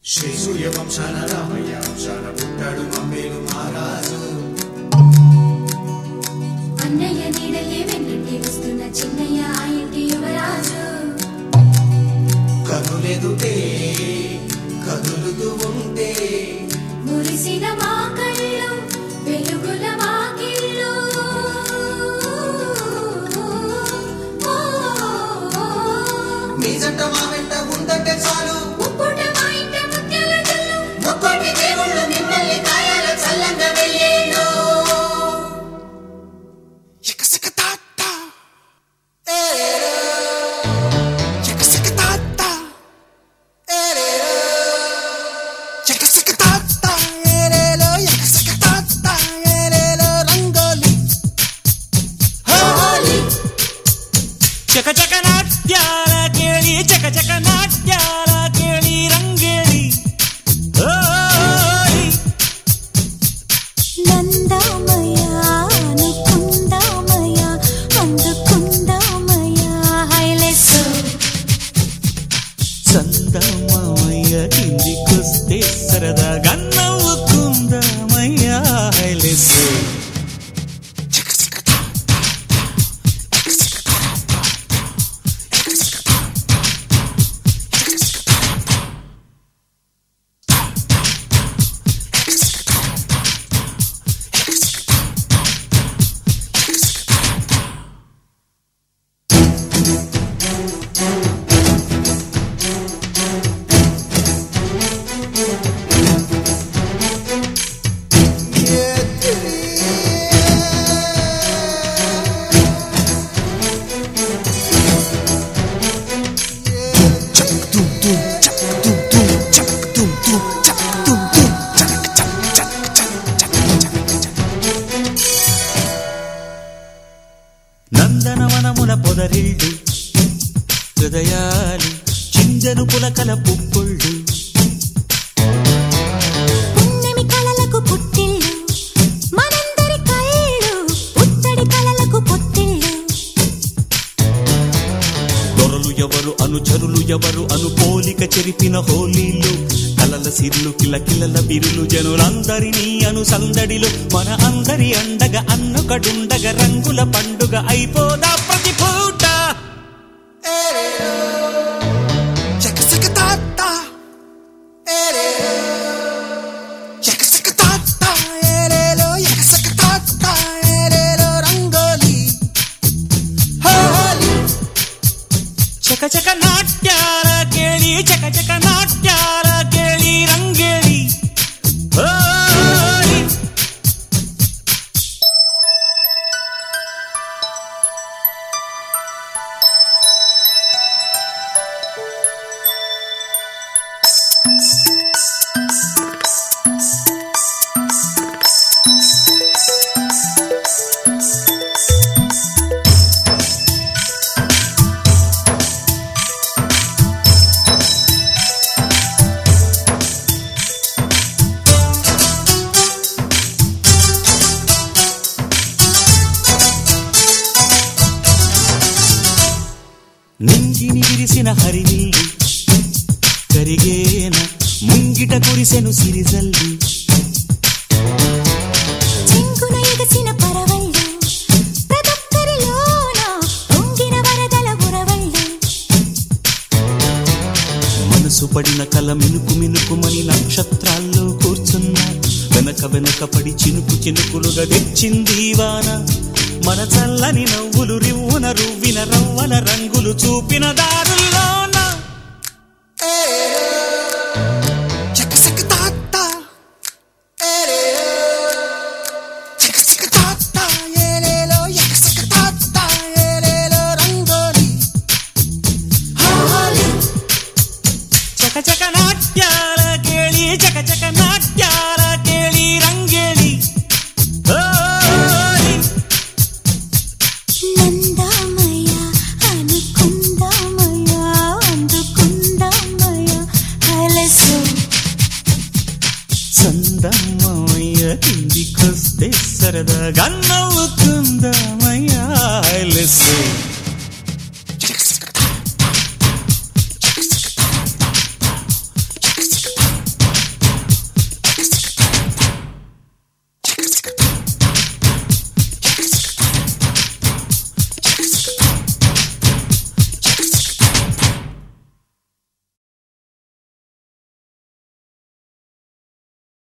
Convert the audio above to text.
శ్రీ సూర్యవంశాన రామయ్య వంశాన పుట్టాడు మమ్మేలు మహారాజు అన్నయ్య నీడలే వెన్నంటి వస్తున్న చిన్నయ్య ఆ ఇంటి యువరాజు కనులెదుటే కదులుతూ ఉంటే మురిసిన మా కళ్ళు వెలుగుల వాకిళ్ళు మీ జంట మా వెంట ఉందంటే చాలు ముక్కుట మా ఇంట ముత్యాల జల్లు ముక్కోటి దేవుళ్ళు మిమ్మల్ని కాయాల చల్లంగా వెళ్ళేను ಚಕ ಚಕ ನಾಟ್ಯಾಲ ಕೇಳಿ ಚಕ ಚಕ ನಾಟ್ಯಾಲ ಕೇಳಿ ರಂಗೇಳಿ ಓಯ್ నందామయ్య అనుకుందామయ్య అందుకుందామయ్య హైలెస్ చందమామయ్య కిందికొస్తే సరదాగా నవ్వుకుందామయ్య హైలెస్సు నందనవనముల పొదరిల్లు హృదయాలు చిందను పులకల పుప్పొళ్ళు పున్నమి కలలకు పుట్టిల్లు మనందరి కళ్ళు ఉత్తడి కలలకు పొత్తిళ్ళు దొరలు ఎవరు అనుచరులు ఎవరు అను పోలిక చెరిపిన హోలీలు కలల సిర్లు కిలకిలల బిరులు జనులందరినీ అను సందడిలో మన అందరి అండగా అన్నొకడుండగ రంగుల పండుగ అయిపోదా ప్రతి పూట చక చక నాట్యాల కేಳಿ చక చక నాట్యాల కేಳಿ రంగేಳಿ ఓయ్ నింగిని విరిసిన హరినీళ్ళు కరిగేన ముంగిట కురిసెను సిరిజల్లి చెంగున ఎగసిన పరవళ్ళు ప్రదొక్కరిలోన పొంగిన వరదల ఉరవళ్ళు మనసు పడిన కల మినుకు మినుకుమని నక్షత్రాల్లో కూర్చున్నా వెనక వెనక పడి చినుకు చినుకులుగా తెచ్చింది వాన మన చల్లని నవ్వులు రివ్వున రువ్విన రవ్వల రంగులు చూపిన దారుల్లోన చక చక నాట్యాల కేಳಿ చక చక నాట్యాల కేಳಿ రంగేಳಿ ఓయ్ నందామయ్య అనుకుందామయ్య అందుకుందామయ్య హైలెస్ చందమ్మయ్య కిందికొస్తే సరదాగా నవ్వుకుందామయ్యా లెస్సు